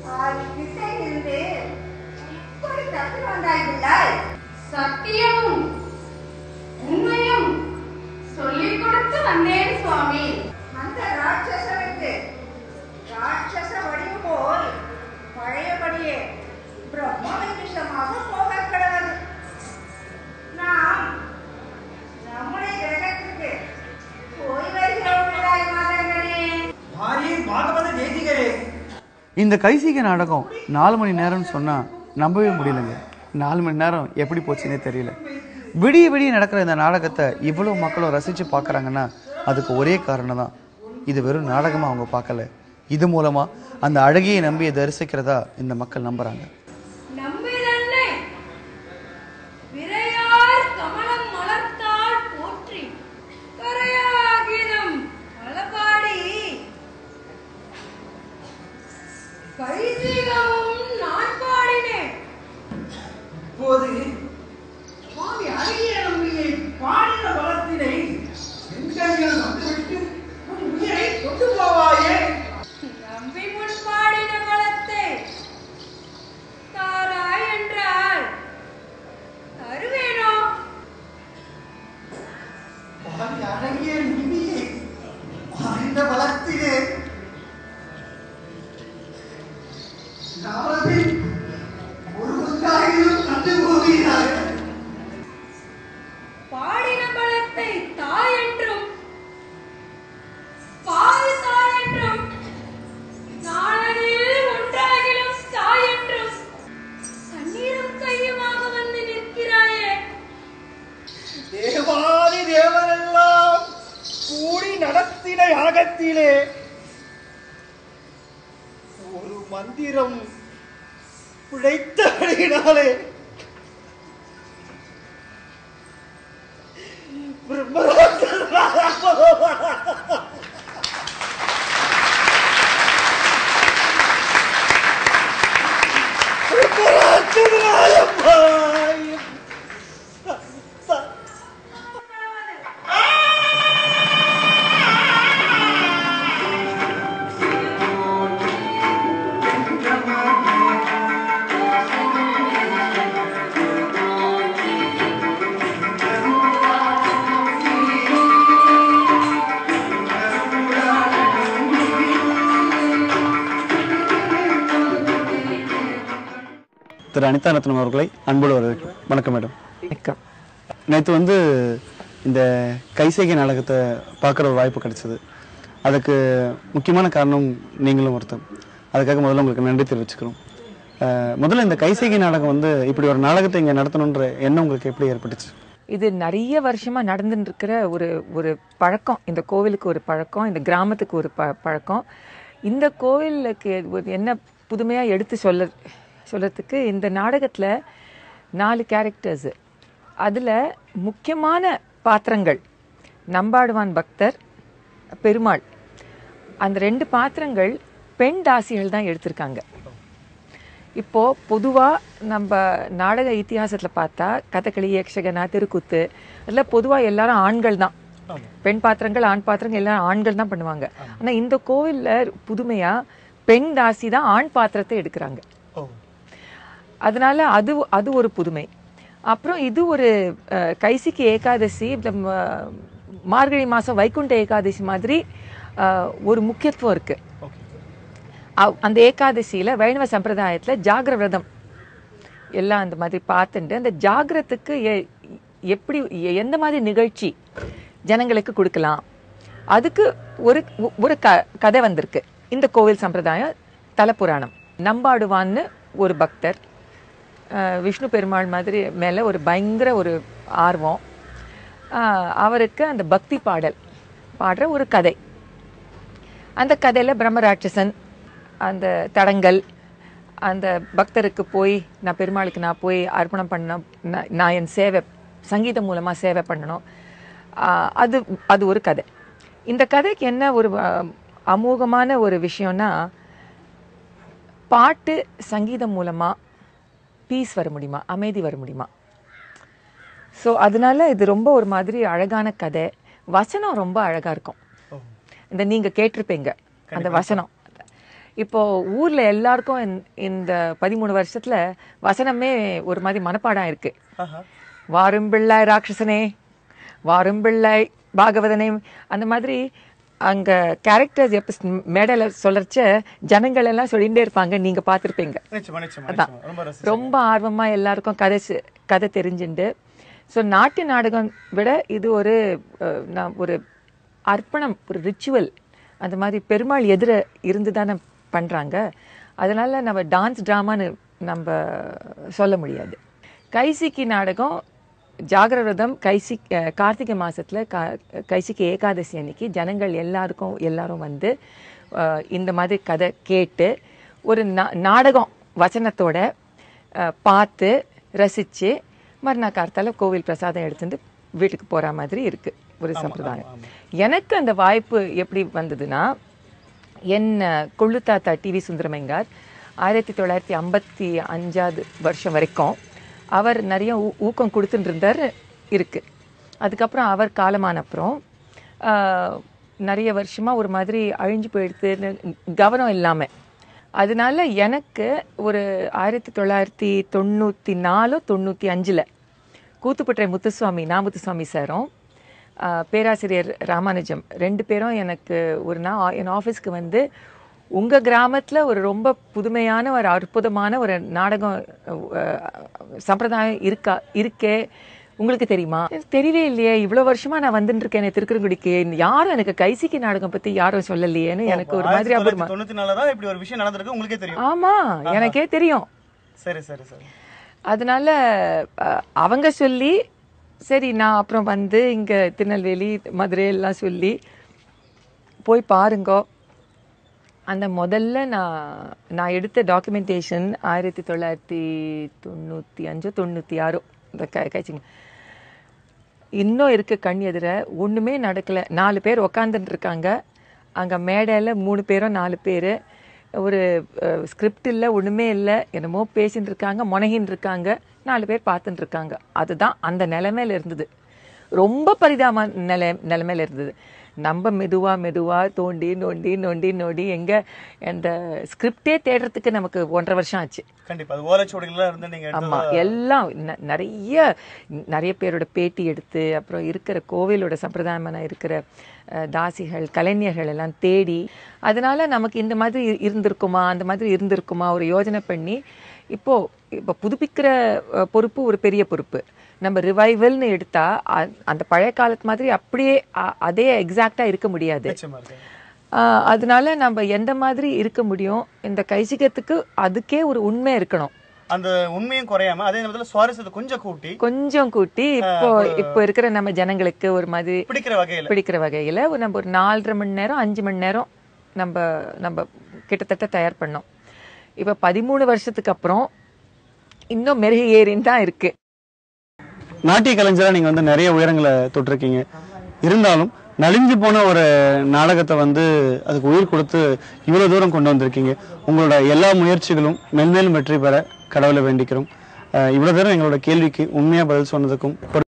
ஆறு திசையிலிருந்து இப்படி தப்பி வந்தாய்பிள்ளாய் சத்தியமும் உண்மையும் சொல்லிக் கொடுத்து வந்தேன் சுவாமி அந்த ராட்சசனுக்கு ராட்சச வடிவு போல் பழையபடியே பிரம்ம விஷமாக போக கிடவது நாம் நம்முடைய கிரகத்துக்கு போய் வருகிறோம் பிள்ளாய் மாதங்களே பாரி பாகவத தேசிகரே இந்த கைசிக நாடகம் நாலு மணி நேரம்னு சொன்னால் நம்பவே முடியலங்க நாலு மணி நேரம் எப்படி போச்சுன்னே தெரியல விடிய விடிய நடக்கிற இந்த நாடகத்தை இவ்வளோ மக்களும் ரசித்து பார்க்குறாங்கன்னா அதுக்கு ஒரே காரணம் தான் இது வெறும் நாடகமாக அவங்க பார்க்கல இது மூலமாக அந்த அழகியை நம்பியை தரிசிக்கிறதா இந்த மக்கள் நம்புகிறாங்க நம்பிதன்னை விரையார் கமலம் மலர்த்தாள் போற்றி கரையாகிதம் பலபாடி கைசிகமும் நான் பாடினேன் இப்போது சுவாமி அழகிய நம்பியை பாடின பலத்தினை எங்கள் வந்துவிட்டு உன் உயிரை கொண்டு போவாயே நம்பி முன் பாடின பலத்தை தாராய் என்றால் தருவேனோ பாடி அழகிய நம்பியை பாடின பலத்திலே நாளதில் ஒரு பங்காயிலும் கண்டு போகிறார்கள் பாடின பலத்தை தாய் என்றும் பாதி தாய் என்றும் நாளதில் ஒன்றாகிலும் தாய் என்றும் கண்ணீரும் கையுமாக வந்து நிற்கிறாயே தேவாதி தேவரெல்லாம் கூடி நடத்தின யாகத்திலே ஒரு மந்திரம் பிழைத்தபடியினாலே பிரம்மராட்சசனாக பிரம்மராட்சசனாக திரு அனிதா ரத்னம் அவர்களை அன்போடு வரவேற்கிறேன் வணக்கம் மேடம் வணக்கம் நேற்று வந்து இந்த கைசேகை நாடகத்தை பார்க்குற ஒரு வாய்ப்பு கிடைச்சது அதுக்கு முக்கியமான காரணம் நீங்களும் ஒருத்தர் அதுக்காக முதல்ல உங்களுக்கு நன்றி தெரிவிச்சுக்கிறோம் அஹ், முதல்ல இந்த கைசேகை நாடகம் வந்து இப்படி ஒரு நாடகத்தை இங்கே நடத்தணுன்ற எண்ணம் உங்களுக்கு எப்படி ஏற்பட்டுச்சு இது நிறைய வருஷமா நடந்துட்டு இருக்கிற ஒரு ஒரு பழக்கம் இந்த கோவிலுக்கு ஒரு பழக்கம் இந்த கிராமத்துக்கு ஒரு ப பழக்கம் இந்த கோவிலுக்கு ஒரு என்ன புதுமையா எடுத்து சொல்ல சொல்றதுக்கு இந்த நாடகத்துல நாலு கேரக்டர்ஸ் அதுல முக்கியமான பாத்திரங்கள் நம்பாடுவான் பக்தர் பெருமாள் அந்த ரெண்டு பாத்திரங்கள் பெண் தாசிகள் தான் எடுத்திருக்காங்க இப்போ பொதுவா நம்ம நாடக இத்திஹாசத்துல பார்த்தா கதகளி யக்ஷகனா தெருக்கூத்து அதில் பொதுவா எல்லாரும் ஆண்கள் தான் பெண் பாத்திரங்கள் ஆண் பாத்திரங்கள் எல்லாரும் ஆண்கள் தான் பண்ணுவாங்க ஆனா இந்த கோவில்ல புதுமையா பெண் தாசி தான் ஆண் பாத்திரத்தை எடுக்கிறாங்க அதனால அது அது ஒரு புதுமை அப்புறம் இது ஒரு அஹ், கைசிக்கு ஏகாதசி நம்ம மார்கழி மாசம் வைகுண்ட ஏகாதசி மாதிரி அஹ், ஒரு முக்கியத்துவம் இருக்கு அவ்- அந்த ஏகாதசியில வைணவ சம்பிரதாயத்துல ஜாகிர விரதம் எல்லாம் அந்த மாதிரி பார்த்துட்டு அந்த ஜாகிரத்துக்கு எ- எப்படி எ- எந்த மாதிரி நிகழ்ச்சி ஜனங்களுக்கு கொடுக்கலாம் அதுக்கு ஒரு ஒரு க கதை வந்திருக்கு இந்த கோவில் சம்பிரதாயம் தலபுராணம் நம்பாடுவான்னு ஒரு பக்தர் அஹ், விஷ்ணு பெருமாள் மாதிரி மேல ஒரு பயங்கர ஒரு ஆர்வம் அஹ், அவருக்கு அந்த பக்தி பாடல் பாடுற ஒரு கதை அந்த கதையில பிரம்மராட்சசன் அந்த தடங்கல் அந்த பக்தருக்கு போய் நான் பெருமாளுக்கு நான் போய் அர்ப்பணம் பண்ண நான் நான் என் சேவை சங்கீதம் மூலமா சேவை பண்ணணும் ஆஹ் அது அது ஒரு கதை இந்த கதைக்கு என்ன ஒரு ஆஹ், அமோகமான ஒரு விஷயம்னா பாட்டு சங்கீதம் மூலமா பீஸ் வர முடியுமா அமைதி வர முடியுமா ஸோ அதனால இது ரொம்ப ஒரு மாதிரி அழகான கதை வசனம் ரொம்ப அழகா இருக்கும் இந்த நீங்க கேட்டிருப்பீங்க அந்த வசனம் இப்போ ஊர்ல எல்லாருக்கும் இந்த- இந்த பதிமூணு வருஷத்துல வசனமே ஒரு மாதிரி மனப்பாடம் இருக்கு வாரும் பிள்ளாய் ராட்சசனே வாரும் பிள்ளாய் பாகவதனே அந்த மாதிரி அங்க கேரக்டர்ஸ் எப்ப மேடையில சொல்லறச்ச ஜனங்கள் எல்லாம் சொல்லிட்டே இருப்பாங்க நீங்க பார்த்திருப்பீங்க நிச்சயமா நிச்சயமா அதான். நிச்சயமா. ரொம்ப ரசிச்சேன். ரொம்ப ஆர்வமா எல்லாருக்கும் கதை சி- கதை தெரிஞ்சுண்டு ஸோ நாட்டிய நாடகம் விட இது ஒரு அஹ், நான் ஒரு அர்ப்பணம் ஒரு ரிச்சுவல் அந்த மாதிரி பெருமாள் எதிர இருந்து தானே பண்றாங்க அதனால நம்ம டான்ஸ் ட்ராமான்னு நம்ம சொல்ல முடியாது கைசிக்கி நாடகம் ஜாகரவிரதம் கைசி அஹ், கார்த்திகை மாசத்துல கா கைசிக்கி ஏகாதசி அன்னைக்கு ஜனங்கள் எல்லாருக்கும் எல்லாரும் வந்து அஹ், இந்த மாதிரி கதை கேட்டு ஒரு நா- நாடகம் வசனத்தோட அஹ், பார்த்து ரசிச்சு மறுநாள் கார்த்தால கோவில் பிரசாதம் எடுத்துட்டு வீட்டுக்கு போற மாதிரி இருக்கு ஒரு சம்பிரதாயம் எனக்கு அந்த வாய்ப்பு எப்படி வந்ததுன்னா என் கொள்ளு தாத்தா டிவி சுந்தரமைங்கார் ஆயிரத்தி தொள்ளாயிரத்தி ஐம்பத்தி அஞ்சாவது வருஷம் வரைக்கும் அவர் நிறைய ஊ- ஊக்கம் கொடுத்துட்டு இருந்தார் இருக்கு அதுக்கப்புறம் அவர் காலமான அப்புறம் ஆஹ், நிறைய வருஷமா ஒரு மாதிரி அழிஞ்சு போயிடுது கவனம் இல்லாம அதனால எனக்கு ஒரு ஆயிரத்தி தொள்ளாயிரத்தி தொண்ணூத்தி நாலு தொண்ணூத்தி அஞ்சுல கூத்துப்பட்டறை முத்துசுவாமி நா முத்துசுவாமி சாரும் ஆஹ், பேராசிரியர் ராமானுஜம் ரெண்டு பேரும் எனக்கு ஒரு நாள் என் ஆஃபீஸ்க்கு வந்து உங்க கிராமத்துல ஒரு ரொம்ப புதுமையான ஒரு அற்புதமான ஒரு நாடகம் அஹ், சம்பிரதாயம் இருக்கா இருக்கே உங்களுக்கு தெரியுமா எனக்கு தெரியவே இல்லையே இவ்வளவு வருஷமா நான் வந்துட்டு இருக்கேன் திருக்குறங்குடிக்கு யாரும் எனக்கு கைசிக்கு நாடகம் பத்தி யாரும் சொல்லலையேன்னு எனக்கு ஒரு மாதிரி ஆயிரத்தி அப்புறமா தொள்ளாயிரத்தி தொண்ணூத்தி நாலுல தான் இப்படி ஒரு விஷயம் நடந்திருக்கு உங்களுக்கே தெரியும் ஆமா எனக்கே தெரியும் சரி சரி சரி அதனால அஹ், அவங்க சொல்லி சரி நான் அப்புறம் வந்து இங்க திருநெல்வேலி மதுரை எல்லாம் சொல்லி போய் பாருங்கோ அந்த முதல்ல நான் நான் எடுத்த டாக்குமெண்டேஷன் ஆயிரத்தி தொள்ளாயிரத்தி தொண்ணூற்றி அஞ்சோ தொண்ணூற்றி ஆறோ இந்த கை கைச்சிங்க இன்னும் இருக்கு கண் எதிர ஒண்ணுமே நடக்கல நாலு பேர் உக்காந்துட்டு இருக்காங்க அங்க மேடையில மூணு பேரோ நாலு பேர் ஒரு ஸ்கிரிப்ட் இல்லை ஒண்ணுமே இல்லை என்னமோ பேசிட்டு இருக்காங்க முனகின்னு இருக்காங்க நாலு பேர் பார்த்துட்டு இருக்காங்க அதுதான் அந்த நிலைமையில இருந்தது ரொம்ப பரிதாப நிலை நிலைமையில இருந்தது நம்ம மெதுவா மெதுவா தோண்டி நோண்டி நோண்டி நோண்டி எங்க அந்த ஸ்கிரிப்டே தேடுறதுக்கு நமக்கு ஒன்றரை வருஷம் ஆச்சு கண்டிப்பா அது ஓலைச்சுவடிகள்லாம் இருந்து நீங்க ஆமா எடுத்ததா- எல்லாம் ந- நிறைய நிறைய பேரோட பேட்டி எடுத்து அப்புறம் இருக்கிற கோவிலோட சம்பிரதாயமான இருக்கிற அஹ், தாசிகள் கலைஞர்கள் எல்லாம் தேடி அதனால நமக்கு இந்த மாதிரி இ- இருந்திருக்குமா அந்த மாதிரி இருந்திருக்குமா ஒரு யோஜனை பண்ணி இப்போ இப்போ புதுப்பிக்கிற அஹ், பொறுப்பு ஒரு பெரிய பொறுப்பு நம்ம ரிவைவல்னு எடுத்தா அ- அந்த பழைய காலத்து மாதிரி அப்படியே அ- அதே எக்ஸாக்டா இருக்க முடியாது நிச்சயமா இருக்கு ஆஹ் அதனால நம்ம எந்த மாதிரி இருக்க முடியும் இந்த கைசிகத்துக்கு அதுக்கே ஒரு உண்மை இருக்கணும் அந்த உண்மையும் குறையாம அதே நேரத்துல சுவாரஸ்யத்தை கொஞ்சம் கூட்டி கொஞ்சம் கூட்டி இப்போ இப்போ இருக்கிற நம்ம ஜனங்களுக்கு ஒரு மாதிரி பிடிக்கிற வகையில பிடிக்கிற வகையில ஒரு நம்ம ஒரு நாலரை மணி நேரம் அஞ்சு மணி நேரம் நம்ம நம்ம கிட்டத்தட்ட தயார் பண்ணோம் இப்போ பதிமூணு வருஷத்துக்கு அப்புறம் இன்னும் மெருகு ஏறின்னு தான் இருக்கு நாட்டிய கலைஞரா நீங்க வந்து நிறைய உயரங்களை தொட்டிருக்கீங்க இருந்தாலும் நலிஞ்சு போன ஒரு நாடகத்தை வந்து அதுக்கு உயிர் கொடுத்து இவ்வளவு தூரம் கொண்டு வந்திருக்கீங்க உங்களோட எல்லா முயற்சிகளும் மென்மேலும் வெற்றி பெற கடவுளை வேண்டிக்கிறோம் அஹ் இவ்வளவு தூரம் எங்களோட கேள்விக்கு உண்மையா பதில் சொன்னதுக்கும்